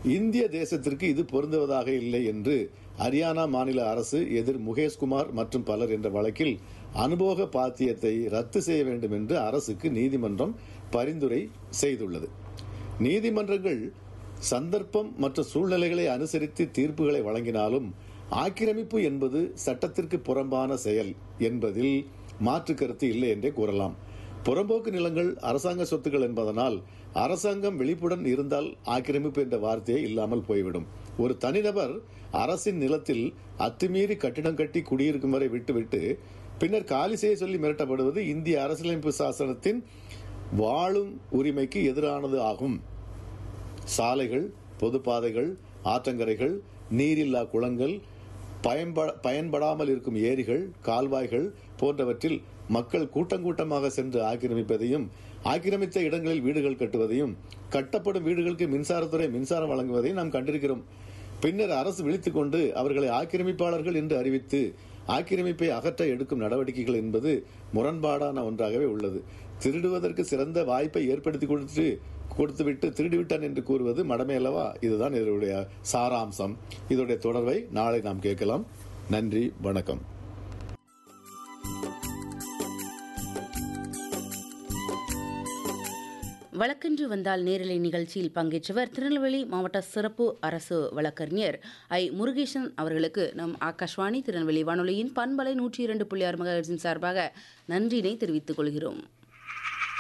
இந்திய தேசத்திற்கு இது பொருந்துவதாக இல்லை என்று ஹரியானா மாநில அரசு எதிர் முகேஷ்குமார் மற்றும் பலர் என்ற வழக்கில் அனுபோக பாத்தியத்தை ரத்து செய்ய வேண்டும் என்று அரசுக்கு நீதிமன்றம் பரிந்துரை செய்துள்ளது நீதிமன்றங்கள் சந்தர்ப்பம் மற்றும் சூழ்நிலைகளை அனுசரித்து தீர்ப்புகளை வழங்கினாலும் ஆக்கிரமிப்பு என்பது சட்டத்திற்கு புறம்பான செயல் என்பதில் மாற்று கருத்து இல்லை என்றே கூறலாம் புறம்போக்கு நிலங்கள் அரசாங்க சொத்துக்கள் என்பதனால் அரசாங்கம் விழிப்புடன் இருந்தால் ஆக்கிரமிப்பு என்ற வார்த்தையே இல்லாமல் போய்விடும் ஒரு தனிநபர் அரசின் நிலத்தில் அத்துமீறி கட்டிடம் கட்டி குடியிருக்கும் வரை விட்டுவிட்டு பின்னர் காலி செய்ய சொல்லி மிரட்டப்படுவது இந்திய அரசியலமைப்பு சாசனத்தின் வாழும் உரிமைக்கு எதிரானது ஆகும் சாலைகள் பொதுப்பாதைகள் ஆற்றங்கரைகள் நீரில்லா குளங்கள் பயன்ப- பயன்படாமல் இருக்கும் ஏரிகள் கால்வாய்கள் போன்றவற்றில் மக்கள் கூட்டங்கூட்டமாக சென்று ஆக்கிரமிப்பதையும் ஆக்கிரமித்த இடங்களில் வீடுகள் கட்டுவதையும் கட்டப்படும் வீடுகளுக்கு மின்சாரத்துறை மின்சாரம் வழங்குவதையும் நாம் கண்டிருக்கிறோம் பின்னர் அரசு விழித்துக் கொண்டு அவர்களை ஆக்கிரமிப்பாளர்கள் என்று அறிவித்து ஆக்கிரமிப்பை அகற்ற எடுக்கும் நடவடிக்கைகள் என்பது முரண்பாடான ஒன்றாகவே உள்ளது திருடுவதற்கு சிறந்த வாய்ப்பை ஏற்படுத்தி கொடுத்து கொடுத்துவிட்டு திருடிவிட்டான் என்று கூறுவது மடமை அல்லவா இதுதான் இதனுடைய சாராம்சம் இதனுடைய தொடர்பை நாளை நாம் கேட்கலாம் நன்றி வணக்கம் வழக்கென்று வந்தால் நேரலை நிகழ்ச்சியில் பங்கேற்றவர் திருநெல்வேலி மாவட்ட சிறப்பு அரசு வழக்கறிஞர் ஐ முருகேசன் அவர்களுக்கு நம் ஆகாஷ்வாணி திருநெல்வேலி வானொலியின் பண்பலை நூற்றி இரண்டு புள்ளி ஆறு மகர்ஸின் சார்பாக நன்றியினை தெரிவித்துக் கொள்கிறோம்